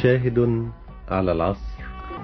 شاهد على العصر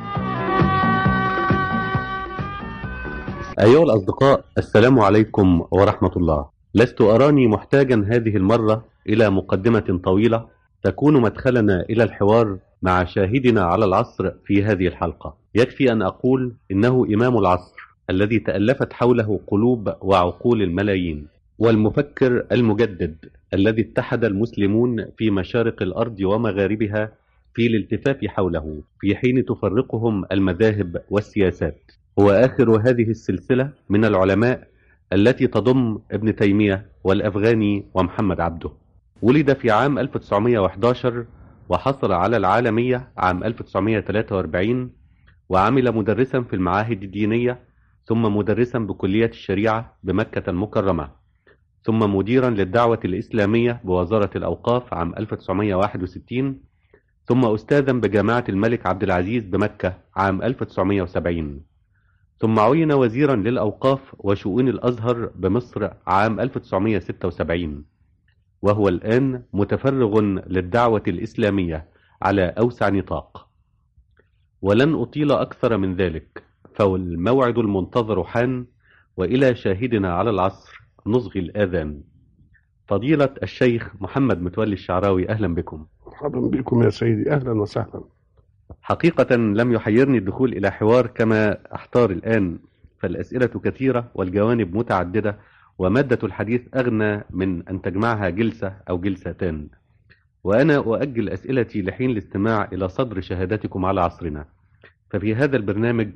أيها الأصدقاء السلام عليكم ورحمة الله لست أراني محتاجا هذه المرة إلى مقدمة طويلة تكون مدخلنا إلى الحوار مع شاهدنا على العصر في هذه الحلقة يكفي أن أقول إنه إمام العصر الذي تألفت حوله قلوب وعقول الملايين والمفكر المجدد الذي اتحد المسلمون في مشارق الأرض ومغاربها في الالتفاف حوله في حين تفرقهم المذاهب والسياسات هو آخر هذه السلسلة من العلماء التي تضم ابن تيمية والأفغاني ومحمد عبده ولد في عام 1911 وحصل على العالمية عام 1943 وعمل مدرسا في المعاهد الدينية ثم مدرسا بكلية الشريعة بمكة المكرمة ثم مديرا للدعوة الإسلامية بوزارة الأوقاف عام 1961 ثم أستاذا بجامعة الملك عبد العزيز بمكة عام 1970 ثم عين وزيرا للأوقاف وشؤون الأزهر بمصر عام 1976 وهو الآن متفرغ للدعوة الإسلامية على أوسع نطاق ولن أطيل أكثر من ذلك فالموعد المنتظر حان وإلى شاهدنا على العصر نصغي الآذان فضيلة الشيخ محمد متولي الشعراوي أهلا بكم مرحبا بكم يا سيدي أهلا وسهلا حقيقة لم يحيرني الدخول إلى حوار كما أحتار الآن فالأسئلة كثيرة والجوانب متعددة ومادة الحديث أغنى من أن تجمعها جلسة أو جلستان وأنا أؤجل أسئلتي لحين الاستماع إلى صدر شهادتكم على عصرنا ففي هذا البرنامج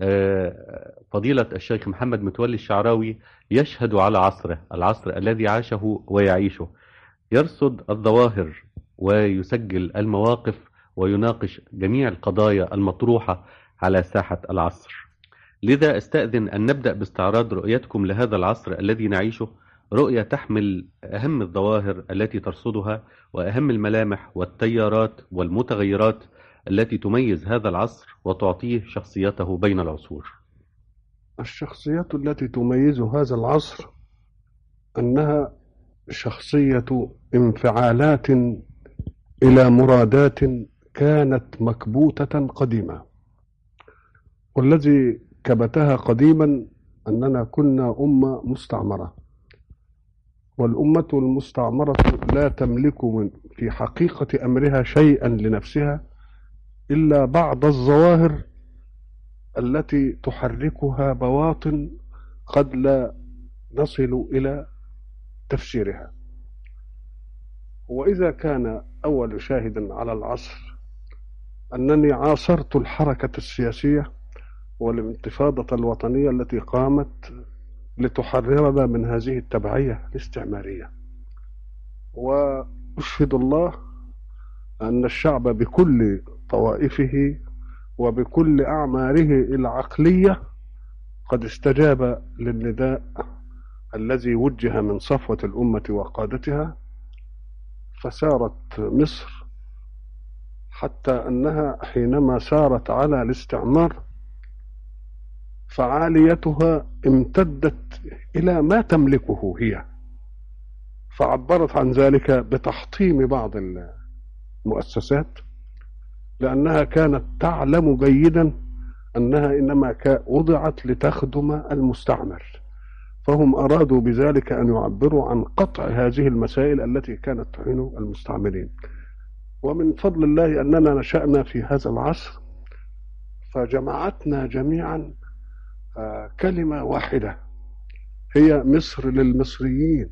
فضيلة الشيخ محمد متولي الشعراوي يشهد على عصره العصر الذي عاشه ويعيشه يرصد الظواهر ويسجل المواقف ويناقش جميع القضايا المطروحة على ساحة العصر لذا استأذن أن نبدأ باستعراض رؤيتكم لهذا العصر الذي نعيشه رؤية تحمل أهم الظواهر التي ترصدها وأهم الملامح والتيارات والمتغيرات التي تميز هذا العصر وتعطيه شخصيته بين العصور الشخصيات التي تميز هذا العصر أنها شخصية انفعالات إلى مرادات كانت مكبوتة قديما والذي كبتها قديما أننا كنا أمة مستعمرة والأمة المستعمرة لا تملك من في حقيقة أمرها شيئا لنفسها إلا بعض الظواهر التي تحركها بواطن قد لا نصل إلى تفسيرها وإذا كان أول شاهد على العصر أنني عاصرت الحركة السياسية والانتفاضة الوطنية التي قامت لتحررنا من هذه التبعية الاستعمارية وأشهد الله أن الشعب بكل طوائفه وبكل أعماره العقلية قد استجاب للنداء الذي وجه من صفوة الأمة وقادتها فسارت مصر حتى أنها حينما سارت على الاستعمار فعاليتها امتدت إلى ما تملكه هي فعبرت عن ذلك بتحطيم بعض المؤسسات لأنها كانت تعلم جيدا أنها إنما وضعت لتخدم المستعمر فهم أرادوا بذلك أن يعبروا عن قطع هذه المسائل التي كانت تعين المستعمرين ومن فضل الله أننا نشأنا في هذا العصر فجمعتنا جميعا كلمة واحدة هي مصر للمصريين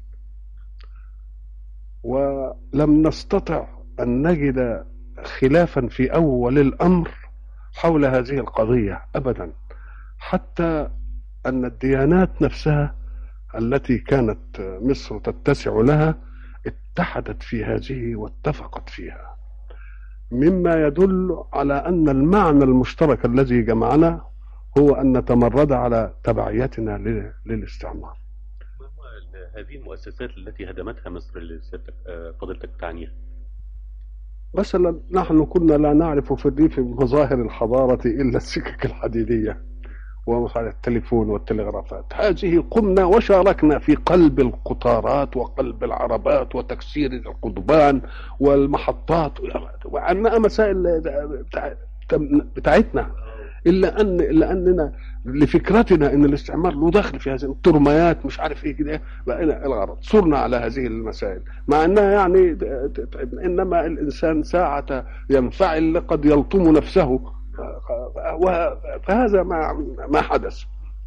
ولم نستطع أن نجد خلافا في أول الأمر حول هذه القضية أبدا حتى أن الديانات نفسها التي كانت مصر تتسع لها اتحدت في هذه واتفقت فيها مما يدل على أن المعنى المشترك الذي جمعنا هو أن نتمرد على تبعيتنا للاستعمار هذه المؤسسات التي هدمتها مصر اللي فضلتك تعنيها مثلا نحن كنا لا نعرف في الريف مظاهر الحضارة إلا السكك الحديدية ومصالح التليفون والتلغرافات هذه قمنا وشاركنا في قلب القطارات وقلب العربات وتكسير القضبان والمحطات وعنها مسائل بتاع- بتاعتنا الا ان الا اننا لفكرتنا ان الاستعمار له دخل في هذه الترميات مش عارف ايه كده بقينا الغرض صرنا على هذه المسائل مع انها يعني انما الانسان ساعه ينفعل قد يلطم نفسه و- فهذا ما ما حدث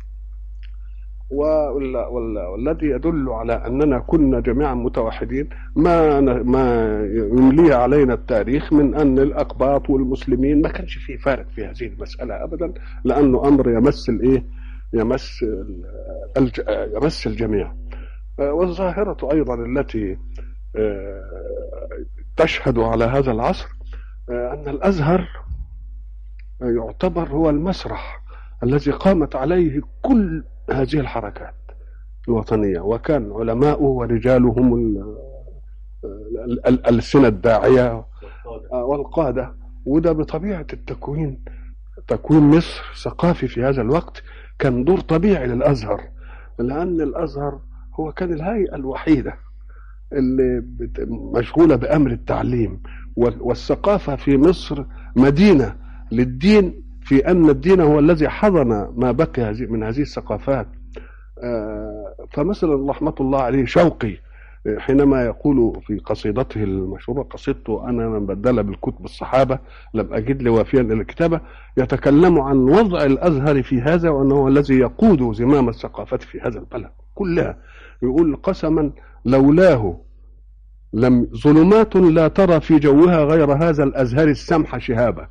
وال- وال- والذي يدل على اننا كنا جميعا متوحدين ما ن- ما يمليه علينا التاريخ من ان الاقباط والمسلمين ما كانش في فارق في هذه المساله ابدا لانه امر يمس الايه؟ يمس ال- الج- يمس الجميع آه، والظاهره ايضا التي آه، تشهد على هذا العصر آه، ان الازهر يعتبر هو المسرح الذي قامت عليه كل هذه الحركات الوطنية وكان علماؤه ورجالهم ال- ال- ال- الألسنة الداعية والقادة وده بطبيعة التكوين تكوين مصر ثقافي في هذا الوقت كان دور طبيعي للأزهر لأن الأزهر هو كان الهيئة الوحيدة اللي بت- مشغولة بأمر التعليم وال- والثقافة في مصر مدينة للدين في أن الدين هو الذي حضن ما بقي هذه- من هذه الثقافات آه، فمثلا رحمة الله عليه شوقي آه، حينما يقول في قصيدته المشهورة قصيدته أنا من بدل بالكتب الصحابة لم أجد لي وافيا إلى الكتابة يتكلم عن وضع الأزهر في هذا وأنه هو الذي يقود زمام الثقافة في هذا البلد كلها يقول قسما لولاه لم ظلمات لا ترى في جوها غير هذا الأزهر السمح شهابا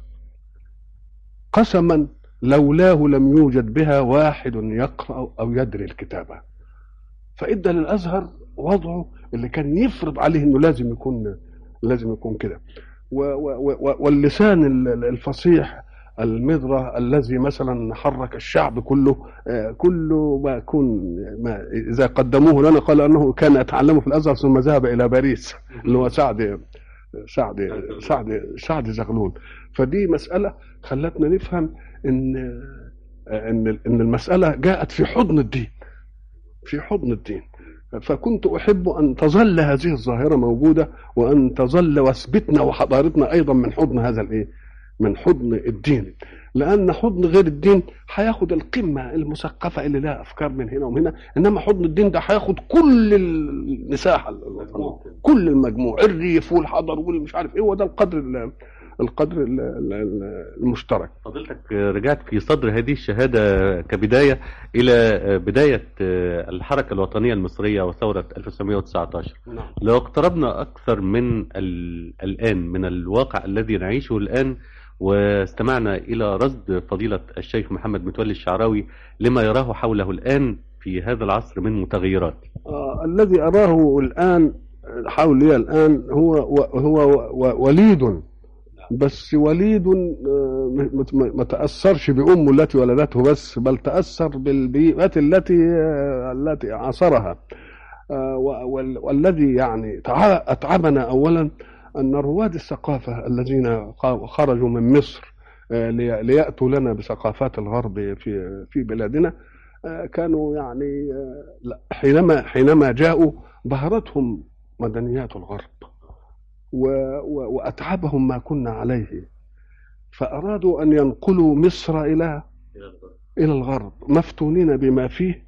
قسما لولاه لم يوجد بها واحد يقرأ أو يدري الكتابة فإدى للأزهر وضعه اللي كان يفرض عليه أنه لازم يكون لازم يكون كده و- و- و- واللسان ال- الفصيح المضرة الذي مثلا حرك الشعب كله آه، كله ما يكون ما إذا قدموه لنا قال أنه كان يتعلم في الأزهر ثم ذهب إلى باريس اللي هو سعد سعد سعد سعد زغلول فدي مسألة خلتنا نفهم ان ان ان المسألة جاءت في حضن الدين في حضن الدين فكنت احب ان تظل هذه الظاهرة موجودة وان تظل وثبتنا وحضارتنا ايضا من حضن هذا الايه من حضن الدين لان حضن غير الدين هياخد القمه المثقفه اللي لها افكار من هنا ومن هنا انما حضن الدين ده هياخد كل المساحه كل المجموع الريف والحضر والمش عارف ايه وده القدر ال- القدر ال- ال- المشترك فضيلتك رجعت في صدر هذه الشهادة كبداية إلى بداية الحركة الوطنية المصرية وثورة 1919 نعم لو اقتربنا أكثر من ال- الآن من الواقع الذي نعيشه الآن واستمعنا إلى رصد فضيلة الشيخ محمد متولي الشعراوي لما يراه حوله الآن في هذا العصر من متغيرات آه الذي أراه الآن حولي الآن هو هو و- وليد بس وليد آه، ما- ما ما تأثرش بأمه التي ولدته بس بل تأثر بالبيئات التي آه، التي عاصرها آه، و- وال- والذي يعني تع- أتعبنا أولا أن رواد الثقافة الذين خ- خرجوا من مصر آه، لي- ليأتوا لنا بثقافات الغرب في في بلادنا آه، كانوا يعني آه، لا، حينما حينما جاءوا بهرتهم مدنيات الغرب و و وأتعبهم ما كنا عليه فأرادوا أن ينقلوا مصر إلى إلى الغرب مفتونين بما فيه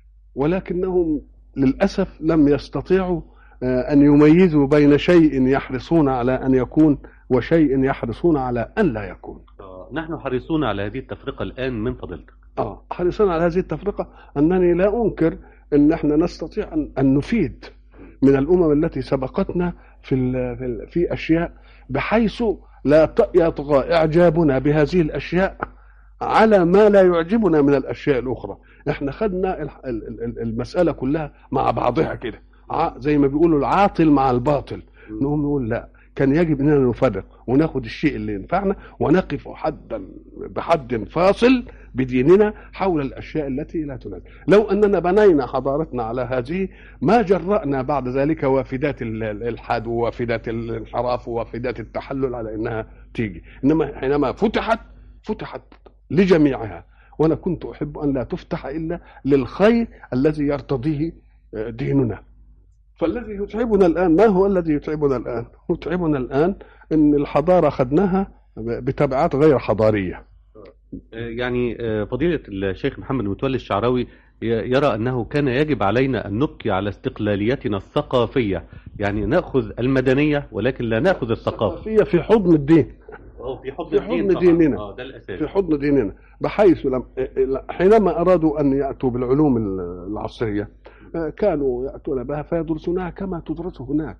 ولكنهم للأسف لم يستطيعوا آه، أن يميزوا بين شيء يحرصون على أن يكون وشيء يحرصون على أن لا يكون نحن حريصون على هذه التفرقة الآن من فضيلتك اه حريصون على هذه التفرقه انني لا انكر ان احنا نستطيع ان, أن نفيد من الامم التي سبقتنا في ال في, ال في اشياء بحيث لا ت- يطغى اعجابنا بهذه الاشياء على ما لا يعجبنا من الاشياء الاخرى احنا خدنا ال- ال- ال- المساله كلها مع بعضها كده ع- زي ما بيقولوا العاطل مع الباطل نقوم نقول لا كان يجب اننا نفرق وناخد الشيء اللي ينفعنا ونقف حدا بحد فاصل بديننا حول الاشياء التي لا تناسب لو اننا بنينا حضارتنا على هذه ما جرأنا بعد ذلك وافدات ال- الالحاد ووافدات الانحراف ووافدات التحلل على انها تيجي انما حينما فتحت فتحت لجميعها وانا كنت احب ان لا تفتح الا للخير الذي يرتضيه آه، ديننا فالذي يتعبنا الان ما هو الذي يتعبنا الان يتعبنا الان ان الحضاره خدناها بتبعات غير حضاريه يعني آه، فضيلة الشيخ محمد متولي الشعراوي ي- يرى أنه كان يجب علينا أن نبقي على استقلاليتنا الثقافية يعني نأخذ المدنية ولكن لا نأخذ الثقافة الثقافيه في حضن الدين في حضن في الدين حضن طبعاً. ديننا. آه، ده الأساس في حضن ديننا بحيث لم حينما ارادوا ان ياتوا بالعلوم العصريه آه، كانوا ياتون بها فيدرسونها كما تدرس هناك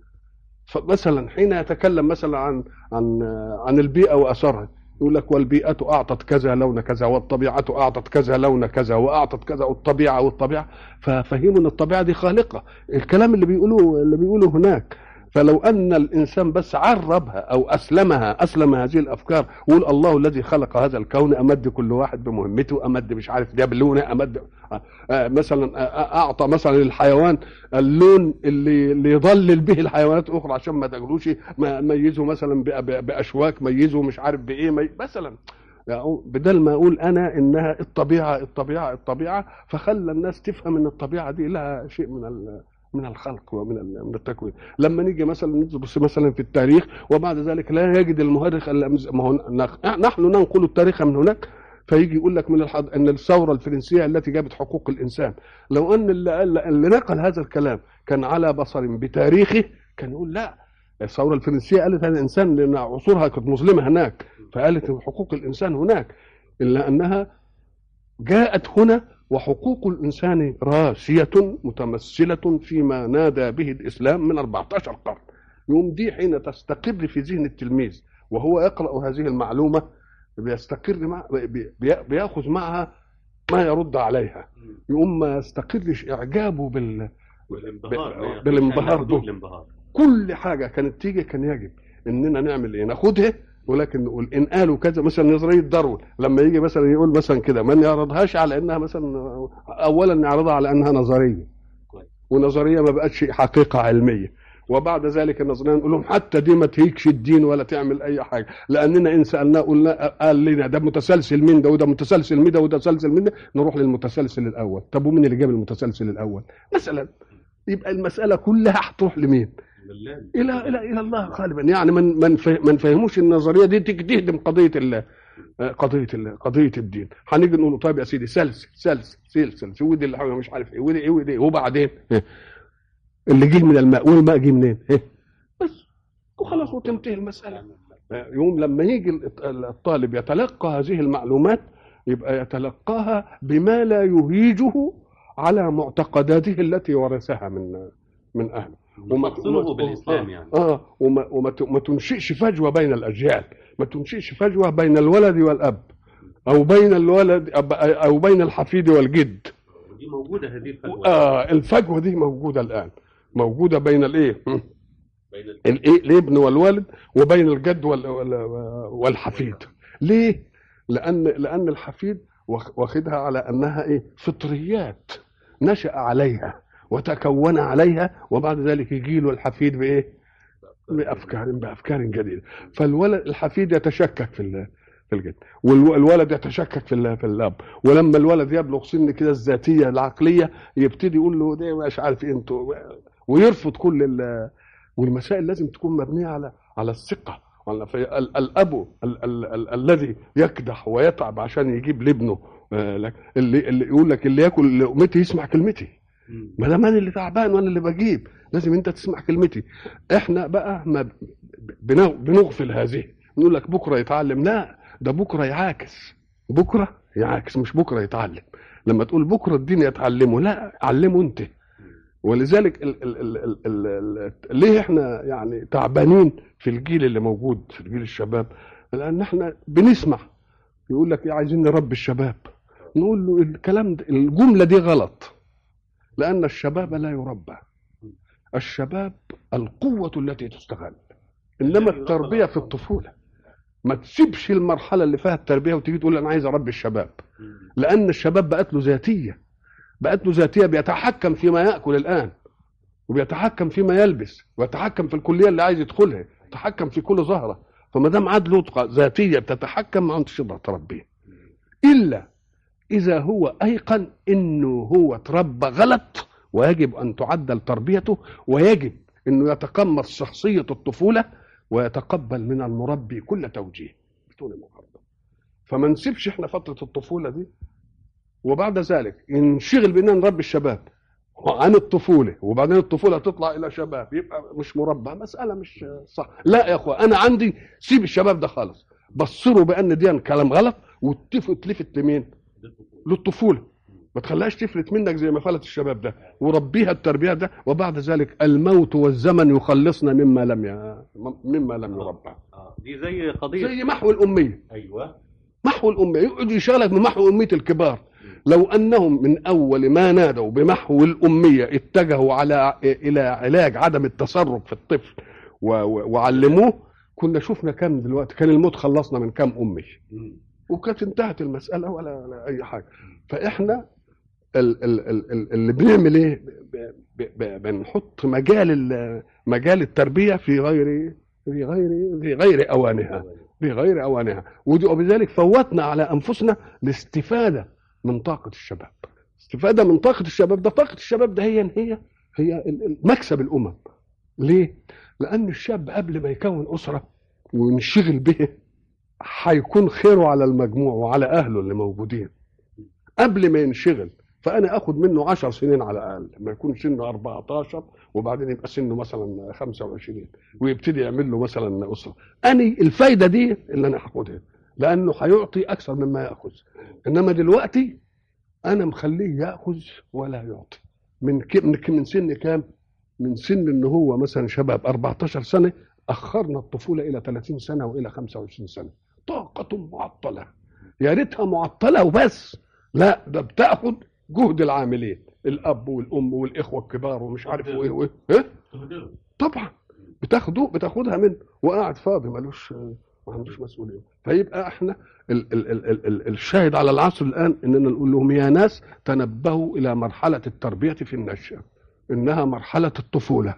فمثلا حين يتكلم مثلا عن عن آه، عن البيئه واثرها يقول لك والبيئة أعطت كذا لون كذا والطبيعة أعطت كذا لون كذا وأعطت كذا والطبيعة والطبيعة ففهموا أن الطبيعة دي خالقة الكلام اللي بيقولوه اللي بيقولوه هناك فلو ان الانسان بس عربها او اسلمها اسلم هذه الافكار ويقول الله الذي خلق هذا الكون امد كل واحد بمهمته امد مش عارف جاب لونه امد آه، آه، مثلا آه، اعطى مثلا للحيوان اللون اللي اللي يضلل به الحيوانات الاخرى عشان ما تاكلوش ما- ميزه مثلا بأ- بأ- باشواك ميزه مش عارف بايه مي- مثلا يعني بدل ما اقول انا انها الطبيعه الطبيعه الطبيعه فخلى الناس تفهم ان الطبيعه دي لها شيء من ال- من الخلق ومن ال- من التكوين لما نيجي مثلا ندرس مثلا في التاريخ وبعد ذلك لا يجد المؤرخ الا مز- ما هو نخ- نحن ننقل التاريخ من هناك فيجي يقول لك من الحض... ان الثوره الفرنسيه التي جابت حقوق الانسان لو ان اللي, اللي نقل هذا الكلام كان على بصر بتاريخه كان يقول لا الثوره الفرنسيه قالت هذا الانسان لان عصورها كانت مظلمه هناك فقالت حقوق الانسان هناك الا انها جاءت هنا وحقوق الانسان راسيه متمثله فيما نادى به الاسلام من 14 قرن يوم دي حين تستقر في ذهن التلميذ وهو يقرا هذه المعلومه بيستقر مع بي- بي- بياخذ معها ما يرد عليها يقوم ما يستقرش اعجابه بال والانبهار بالانبهار حدود به. الانبهار كل حاجه كانت تيجي كان يجب اننا نعمل ايه ناخدها ولكن نقول ان قالوا كذا مثلا نظريه داروين لما يجي مثلا يقول مثلا كده ما نعرضهاش على انها مثلا اولا نعرضها على انها نظريه كويس. ونظريه ما بقتش حقيقه علميه وبعد ذلك النظريه نقول لهم حتى دي ما تهيكش الدين ولا تعمل اي حاجه لاننا ان سالناه قلنا قال لنا ده متسلسل من ده وده متسلسل من ده وده متسلسل من ده نروح للمتسلسل الاول طب ومين اللي جاب المتسلسل الاول مثلا يبقى المساله كلها هتروح لمين بالله. الى الى الى الله غالبا يعني من من فه- ما نفهموش النظريه دي تيجي تهدم قضيه ال قضيه ال قضيه الدين هنيجي نقول له طيب يا سيدي سلسل سلسل سلسل ودي اللي حاجه مش عارف ايه ودي ايه ودي ايه وبعدين إيه؟ اللي جه من الماء والماء جه منين إيه؟ بس وخلاص وتنتهي المساله يوم لما يجي ال- الطالب يتلقى هذه المعلومات يبقى يتلقاها بما لا يهيجه على معتقداته التي ورثها من من اهله وما- نفصله وما- بالاسلام آه. يعني اه وما وما ت- ما تنشئش فجوه بين الاجيال ما تنشئش فجوه بين الولد والاب او بين الولد أب- او بين الحفيد والجد ودي موجوده هذه الفجوه آه الفجوه دي موجوده الان موجوده بين الايه م? بين ال- الايه الابن والوالد وبين الجد وال وال والحفيد ليه لان لان الحفيد واخ- واخدها على انها ايه فطريات نشا عليها وتكون عليها وبعد ذلك يجي له الحفيد بايه بافكار بافكار جديده فالولد الحفيد يتشكك في ال- في الجد والولد يتشكك في ال- في الاب ولما الولد يبلغ سن كده الذاتيه العقليه يبتدي يقول له ده مش عارف ايه انتوا ويرفض كل ال- والمسائل لازم تكون مبنيه على على الثقه ولا في ال- الاب ال- ال- ال- الذي يكدح ويتعب عشان يجيب لابنه آه، لك- اللي اللي يقول لك اللي ياكل لقمتي يسمع كلمتي مم. ما دام انا اللي تعبان وانا اللي بجيب لازم انت تسمع كلمتي احنا بقى ما ب- بنغ- بنغفل هذه نقول لك بكره يتعلم لا ده بكره يعاكس بكره يعاكس مش بكره يتعلم لما تقول بكره الدين يتعلمه لا علمه انت ولذلك ال ال ال ال ال ال ليه احنا يعني تعبانين في الجيل اللي موجود في الجيل الشباب لان احنا بنسمع يقول لك إيه عايزين نربي الشباب نقول له الكلام ده الجمله دي غلط لأن الشباب لا يربى الشباب القوة التي تستغل إنما التربية في الطفولة ما تسيبش المرحلة اللي فيها التربية وتيجي تقول أنا عايز أربي الشباب مم. لأن الشباب بقت له ذاتية بقت له ذاتية بيتحكم فيما يأكل الآن وبيتحكم فيما يلبس ويتحكم في الكلية اللي عايز يدخلها يتحكم في كل زهرة فما دام عاد له ذاتية بتتحكم ما انتش تقدر تربيه إلا إذا هو أيقن إنه هو تربى غلط ويجب أن تعدل تربيته ويجب إنه يتقمص شخصية الطفولة ويتقبل من المربي كل توجيه بدون مقارنة فما نسيبش احنا فترة الطفولة دي وبعد ذلك ننشغل بأننا نربي الشباب عن الطفولة وبعدين الطفولة تطلع إلى شباب يبقى مش مربى مسألة مش صح لا يا أخوة أنا عندي سيب الشباب ده خالص بصروا بأن دي كلام غلط وتلفت تلفت لمين؟ للطفولة ما تخليهاش تفلت منك زي ما فلت الشباب ده وربيها التربية ده وبعد ذلك الموت والزمن يخلصنا مما لم ي... مما لم يربى آه، دي زي قضيه زي محو الأمية ايوه محو الأمية يقعد يشغلك بمحو أمية الكبار لو أنهم من أول ما نادوا بمحو الأمية اتجهوا على إلى علاج عدم التصرف في الطفل و... و... وعلموه كنا شفنا كم دلوقتي كان الموت خلصنا من كم أمي وكانت انتهت المسألة ولا, ولا أي حاجة فإحنا ال- ال- ال- ال- اللي بنعمل إيه ب- ب- ب- بنحط مجال ال- مجال التربية في غير في غير في غير أوانها في غير أوانها ودي- وبذلك فوتنا على أنفسنا الاستفادة من طاقة الشباب استفادة من طاقة الشباب ده طاقة الشباب ده هي هي هي ال- ال- مكسب الأمم ليه؟ لأن الشاب قبل ما يكون أسرة وينشغل به هيكون خيره على المجموع وعلى أهله اللي موجودين قبل ما ينشغل فأنا آخد منه عشر سنين على الأقل لما يكون سنه 14 وبعدين يبقى سنه مثلا 25 ويبتدي يعمل له مثلا أسرة أني الفايدة دي اللي أنا هاخدها لأنه هيعطي أكثر مما يأخذ إنما دلوقتي أنا مخليه يأخذ ولا يعطي من ك... من ك- من سن كام؟ من سن إن هو مثلا شباب 14 سنة أخرنا الطفولة إلى 30 سنة وإلى 25 سنة طاقة معطلة يا ريتها معطلة وبس لا ده بتاخد جهد العاملين الاب والام والاخوه الكبار ومش عارف وايه وايه إيه؟ طبعا بتاخده بتاخدها منه وقاعد فاضي ملوش ما عندوش مسؤوليه فيبقى احنا ال ال ال ال ال الشاهد على العصر الان اننا نقول لهم يا ناس تنبهوا الى مرحله التربيه في النشأة انها مرحله الطفوله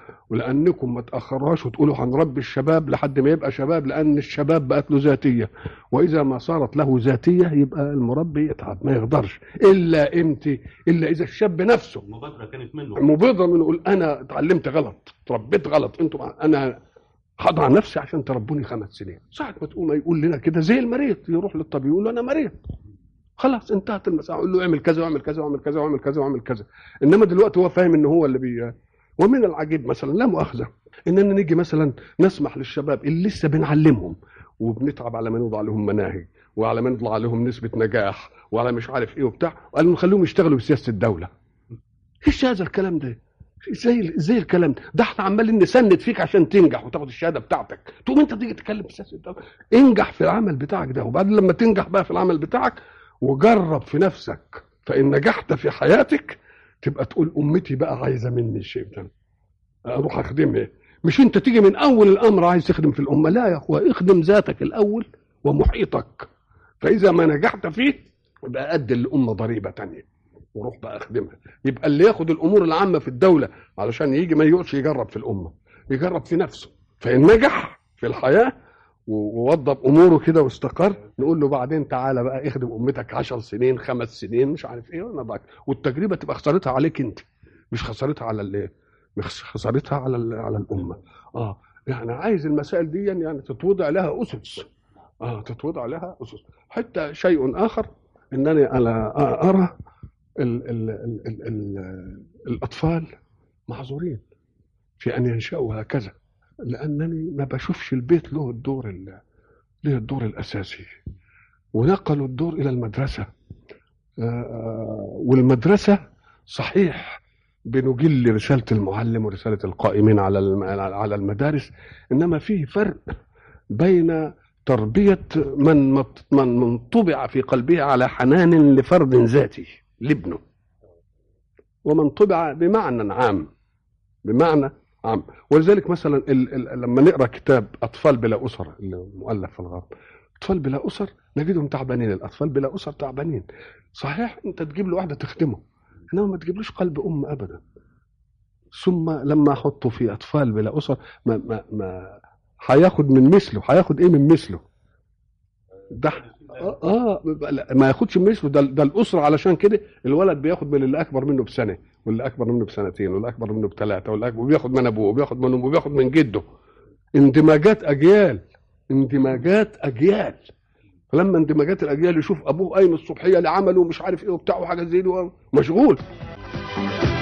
ولانكم ما تاخروهاش وتقولوا هنربي الشباب لحد ما يبقى شباب لان الشباب بقت له ذاتيه واذا ما صارت له ذاتيه يبقى المربي يتعب ما يقدرش الا امتى الا اذا الشاب نفسه المبادره كانت منه مبادره من يقول انا اتعلمت غلط تربيت غلط انتم انا هضع نفسي عشان تربوني خمس سنين ساعة ما تقوم يقول لنا كده زي المريض يروح للطبيب يقول له انا مريض خلاص انتهت المسألة اقول له اعمل كذا واعمل كذا واعمل كذا واعمل كذا واعمل كذا انما دلوقتي هو فاهم ان هو اللي بي ومن العجيب مثلا لا مؤاخذه اننا نيجي مثلا نسمح للشباب اللي لسه بنعلمهم وبنتعب على ما نوضع لهم مناهج وعلى ما نطلع لهم نسبه نجاح وعلى مش عارف ايه وبتاع وقالوا نخليهم يشتغلوا بسياسه الدوله ايش هذا الكلام ده ازاي ازاي الكلام ده ده احنا عمالين نسند فيك عشان تنجح وتاخد الشهاده بتاعتك تقوم انت تيجي تتكلم بسياسه الدوله انجح في العمل بتاعك ده وبعدين لما تنجح بقى في العمل بتاعك وجرب في نفسك فان نجحت في حياتك تبقى تقول امتي بقى عايزه مني الشيء ده اروح اخدمها مش انت تيجي من اول الامر عايز تخدم في الامه لا يا اخويا اخدم ذاتك الاول ومحيطك فاذا ما نجحت فيه يبقى ادي الامه ضريبه تانية وروح بقى اخدمها يبقى اللي ياخد الامور العامه في الدوله علشان يجي ما يقعدش يجرب في الامه يجرب في نفسه فان نجح في الحياه و- ووضب اموره كده واستقر نقول له بعدين تعالى بقى اخدم امتك عشر سنين خمس سنين مش عارف ايه وانا بقى والتجربه تبقى خسارتها عليك انت مش خسارتها على اللي مش خسارتها على ال- على الامه اه يعني عايز المسائل دي يعني تتوضع لها اسس اه تتوضع لها اسس حتى شيء اخر انني انا ارى ال ال ال ال ال الاطفال معذورين في ان ينشأوا هكذا لانني ما بشوفش البيت له الدور ال- له الدور الاساسي ونقلوا الدور الى المدرسه آه، والمدرسه صحيح بنجل رساله المعلم ورساله القائمين على الم- على المدارس انما فيه فرق بين تربيه من مط- من من طبع في قلبه على حنان لفرد ذاتي لابنه ومن طبع بمعنى عام بمعنى عام ولذلك مثلا ال ال لما نقرا كتاب اطفال بلا اسر اللي مؤلف في الغرب اطفال بلا اسر نجدهم تعبانين الاطفال بلا اسر تعبانين صحيح انت تجيب له واحده تخدمه انما ما تجيبلوش قلب ام ابدا ثم لما احطه في اطفال بلا اسر ما ما ما هياخد من مثله هياخد ايه من مثله ده اه, آه لا، ما ياخدش من مثله ده, ده الاسره علشان كده الولد بياخد من اللي اكبر منه بسنه واللي اكبر منه بسنتين واللي اكبر منه بثلاثه واللي أكبر وبياخد من ابوه وبياخد من امه وبياخد من جده اندماجات اجيال اندماجات اجيال فلما اندماجات الاجيال يشوف ابوه قايم الصبحيه لعمله ومش عارف ايه وبتاع وحاجات زي دي مشغول